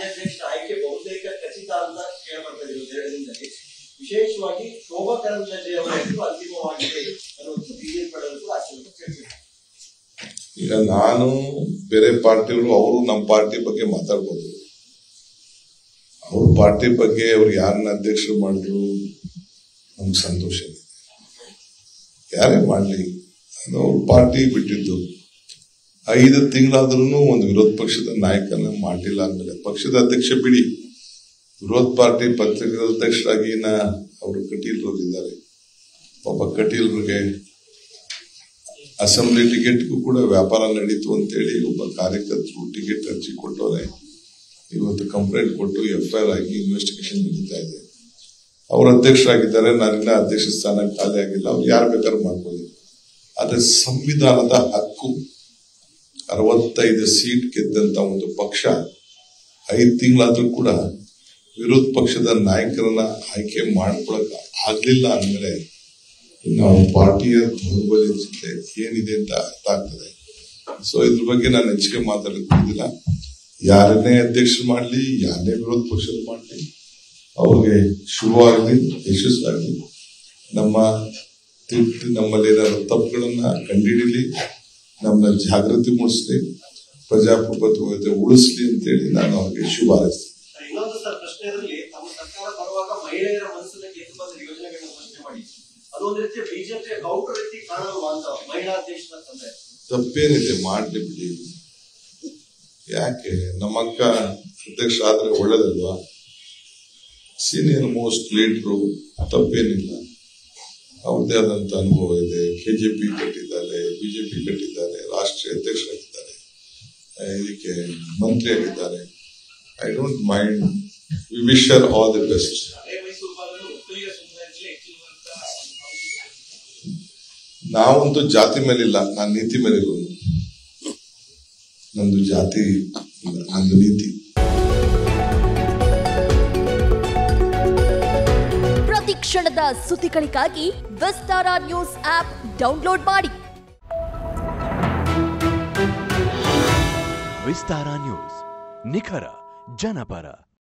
ರಾಜ್ಯಾಧ್ಯಕ್ಷರ ಆಯ್ಕೆ ಬಹುತೇಕ ಖಚಿತ ಅಂತ ಕೇಳಬರ್ತಾ ಇರೋದು ಎರಡು ದಿನದಲ್ಲಿ ವಿಶೇಷವಾಗಿ ಶೋಭಾ ಕರಂದ್ಲಾಜೆ ಅವರ ಹೆಸರು ಅಂತಿಮವಾಗಿದೆ ಅನ್ನೋದು ಬಿಜೆಪಿ ಕೂಡ ಅತ್ಯಂತ ಚರ್ಚೆ ಈಗ ನಾನು ಬೇರೆ ಪಾರ್ಟಿಯವರು ಅವರು ನಮ್ಮ ಪಾರ್ಟಿ ಬಗ್ಗೆ ಮಾತಾಡ್ಬೋದು ಅವ್ರ ಪಾರ್ಟಿ ಬಗ್ಗೆ ಅವ್ರು ಯಾರನ್ನ ಅಧ್ಯಕ್ಷರು ಮಾಡಿದ್ರು ನಮ್ಗೆ ಸಂತೋಷ ಇದೆ ಯಾರೇ ಮಾಡ್ಲಿ ಅದು ಅವ್ರ ಪಾರ್ಟಿ ಬಿಟ್ಟಿದ್ದು ಐದು ತಿಂಗಳಾದ್ರೂ ಒಂದು ವಿರೋಧ ಪಕ್ಷದ ನಾಯಕನ ಮಾಡಿಲ್ಲ ಅಂದ್ಮೇಲೆ ಪಕ್ಷದ ಅಧ್ಯಕ್ಷ ಬಿಡಿ ವಿರೋಧ ಪಾರ್ಟಿ ಪತ್ರಿಕಾ ಅಧ್ಯಕ್ಷರಾಗಿ ನಾ ಅವರು ಕಟೀಲ್ರು ಇದ್ದಾರೆ ಪಾಪ ಕಟೀಲ್ರಿಗೆ ಅಸೆಂಬ್ಲಿ ಟಿಕೆಟ್ಗೂ ಕೂಡ ವ್ಯಾಪಾರ ನಡೀತು ಅಂತೇಳಿ ಒಬ್ಬ ಕಾರ್ಯಕರ್ತರು ಟಿಕೆಟ್ ಅರ್ಜಿ ಕೊಟ್ಟವ್ರೆ ಇವತ್ತು ಕಂಪ್ಲೇಂಟ್ ಕೊಟ್ಟು ಎಫ್ ಐ ಆರ್ ಆಗಿ ಇನ್ವೆಸ್ಟಿಗೇಷನ್ ನಡೀತಾ ಇದೆ ಅವ್ರ ಅಧ್ಯಕ್ಷರಾಗಿದ್ದಾರೆ ನಾನಿನ್ನ ಅಧ್ಯಕ್ಷ ಸ್ಥಾನ ಖಾಲಿ ಆಗಿಲ್ಲ ಅವ್ರು ಯಾರು ಬೇಕಾದ್ರೂ ಮಾಡ್ಕೊಳ್ಳಿ ಆದ್ರೆ ಸಂವಿಧಾನದ ಹಕ್ಕು ಅರವತ್ತೈದು ಸೀಟ್ ಗೆದ್ದಂತ ಒಂದು ಪಕ್ಷ ಐದು ತಿಂಗಳಾದ್ರೂ ಕೂಡ ವಿರೋಧ ಪಕ್ಷದ ನಾಯಕರನ್ನ ಆಯ್ಕೆ ಮಾಡ್ಕೊಳಕ್ ಆಗ್ಲಿಲ್ಲ ಅಂದ್ಮೇಲೆ ನಾವು ಪಾರ್ಟಿಯ ದೌರ್ಬಲ್ಯತೆ ಏನಿದೆ ಅಂತ ಅರ್ಥ ಆಗ್ತದೆ ಸೊ ಇದ್ರ ಬಗ್ಗೆ ನಾನು ಹೆಚ್ಚಿಗೆ ಮಾತಾಡೋದಿಲ್ಲ ಯಾರನ್ನೇ ಅಧ್ಯಕ್ಷರು ಮಾಡಲಿ ಯಾರನ್ನೇ ವಿರೋಧ ಪಕ್ಷದ ಮಾಡಲಿ ಅವ್ರಿಗೆ ಶುಭವಾಗಲಿ ಯಶಸ್ಸಾಗಲಿ ನಮ್ಮ ತಿರುಗಿ ನಮ್ಮಲ್ಲಿ ಏನಾದ್ರು ತಪ್ಪುಗಳನ್ನ ಕಂಡುಹಿಡಿಲಿ ನಮ್ಮನ್ನ ಜಾಗೃತಿ ಮೂಡಿಸ್ಲಿ ಪ್ರಜಾಪ್ರಭುತ್ವತೆ ಉಳಿಸ್ಲಿ ಅಂತೇಳಿ ನಾನು ಅವ್ರಿಗೆ ಶುಭ ಹಾರೈಸ್ತೀನಿ ಇನ್ನೊಂದು ಸರ್ ಪ್ರಶ್ನೆಯಲ್ಲಿ ತಮ್ಮ ಸರ್ಕಾರ ಬರುವಾಗ ಮಹಿಳೆಯರ ಮನಸ್ಸನ್ನ ಗೆದ್ದು ಬಂದ ಯೋಜನೆಗಳನ್ನ ಘೋಷಣೆ ಮಾಡಿ ಅದು ಒಂದು ರೀತಿಯ ಬಿಜೆಪಿಯ ಗೌಡ್ರ ರೀತಿ ಕಾಣಲ್ವಾ ಅಂತ ಮಹಿಳಾ ಅಧ್ಯಕ್ಷರ ತಂದೆ ತಪ್ಪೇನಿದೆ ಮಾಡ್ಲಿ ಬಿಡಿ ಯಾಕೆ ನಮ್ಮ ಅಕ್ಕ ಅಧ್ಯಕ್ಷ ಆದ್ರೆ ಒಳ್ಳೇದಲ್ವಾ ಸೀನಿಯರ್ ಮೋಸ್ಟ್ ಲೀಡ್ರು ತಪ್ಪೇನಿಲ್ಲ ಅವ್ರದ್ದೇ ಆದಂತ ಅನುಭವ ಇದೆ ಕೆಜೆಪಿ ಕಟ್ಟಿದ್ದಾರೆ ಬಿಜೆಪಿ ಕಟ್ಟಿದ್ದಾರೆ ರಾಷ್ಟ್ರೀಯ ಅಧ್ಯಕ್ಷರಾಗಿದ್ದಾರೆ ಆ, ಇದಕ್ಕೆ ಮಂತ್ರಿ ಆಗಿದ್ದಾರೆ I don't mind we wish are all the best ಅದೇ ಮೈಸೂರು ಭಾಗದಲ್ಲಿ ಒಕ್ಕಲಿಗ ಸಮುದಾಯದಲ್ಲಿ ಹೆಚ್ಚಿರುವಂತ ನಾವಂತೂ ಜಾತಿ ಮೇಲಿಲ್ಲ ನಾನು ನೀತಿ ಮೇಲಿರೋನು ನಂದು ಜಾತಿ ಇಲ್ಲ, ನಂದು ನೀತಿ ಪ್ರತಿ ಕ್ಷಣದ ಸುದ್ದಿಗಳಿಗಾಗಿ ವಿಸ್ತಾರ ನ್ಯೂಸ್ ಆಪ್ ಡೌನ್ಲೋಡ್ ಮಾಡಿ ವಿಸ್ತಾರ ನ್ಯೂಸ್ ನಿಖರ ಜನಪರ